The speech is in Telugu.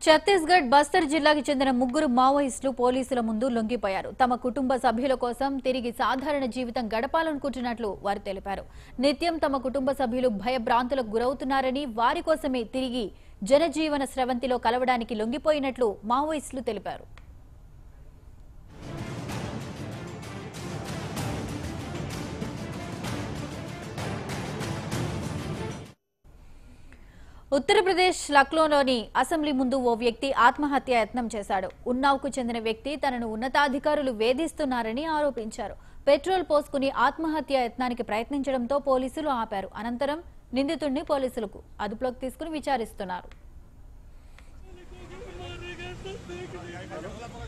ఛత్తీస్గఢ్ బస్తర్ జిల్లాకి చెందిన ముగ్గురు మావోయిస్టులు పోలీసుల ముందు లొంగిపోయారు తమ కుటుంబ సభ్యుల కోసం తిరిగి సాధారణ జీవితం గడపాలనుకుంటున్నట్లు వారు తెలిపారు నిత్యం తమ కుటుంబ సభ్యులు భయభ్రాంతులకు గురవుతున్నారని వారి కోసమే తిరిగి జనజీవన స్రవంతిలో కలవడానికి లొంగిపోయినట్లు మావోయిస్టులు తెలిపారు ఉత్తరప్రదేశ్ లక్నోలోని అసెంబ్లీ ముందు ఓ వ్యక్తి ఆత్మహత్య యత్నం చేశాడు ఉన్నావ్కు చెందిన వ్యక్తి తనను ఉన్నతాధికారులు వేధిస్తున్నారని ఆరోపించారు పెట్రోల్ పోసుకుని ఆత్మహత్య యత్నానికి ప్రయత్నించడంతో పోలీసులు ఆపారు అనంతరం నిందితుడిని పోలీసులకు అదుపులోకి తీసుకుని విచారిస్తున్నారు